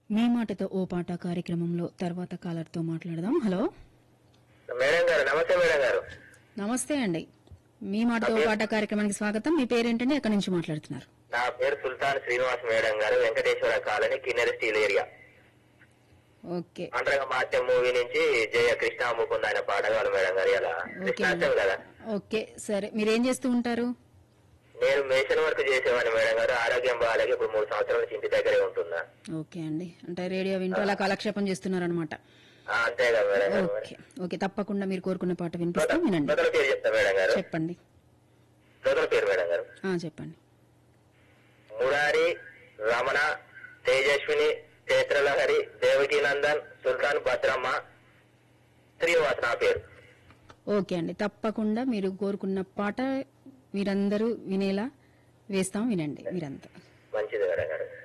మీ మాటతో ఓ పాట కార్యక్రమంలో తర్వాత కాలర్తో మాట్లాడదాం హలో మేడం గారు నమస్తే మేడం గారు నమస్తే అండి మీ మాటతో ఓ పాట కార్యక్రమానికి స్వాగతం మీ పేరేంటండి ఎక్కడి నుంచి మాట్లాడుతున్నారు నా పేరు సుల్తాన్ శ్రీనివాస్ మేడం గారు Venkateswara colony Kinnera steel area okay అంతగా మాత్యం మూవీ నుంచి జయ కృష్ణ ముకుంద ఆయన పాడగారు మేడం గారు ఇలా ఓకే కృష్ణాష్టమి కదా ఓకే సరే మీరేం చేస్తూ ఉంటారు నేను మేషన్ వర్క్ చేసేవాడిని మేడం గారు ఆరోగ్యం బాగాలేక ఇప్పుడు మూడు సంవత్సరాల నుంచి ఇంటి దగ్గరే ఉంటున్నా ఓకే అండి అంటే రేడియో వింటూ అలా కాలక్షేపం చేస్తున్నారనమాట ఆ, అంతే కదా మేడం గారు మరి. ఓకే ఓకే తప్పకుండా మీరు కోరుకున్న పాట వినిపిస్తాం వినండి శ్రోతల పేరు చెప్తా మేడం గారు చెప్పండి శ్రోతల పేరు మేడం గారు ఆ చెప్పండి మురారి రమణ తేజస్విని చైత్రలహరి దేవకీ నందన్ సుల్తాన్ భద్రమ్మ శ్రీనివాస్ నా పేరు ఓకే అండి తప్పకుండా మీరు కోరుకున్న పాట మీరందరూ వినేలా వేస్తాం వినండి మీరంతా మంచిది మేడం గారు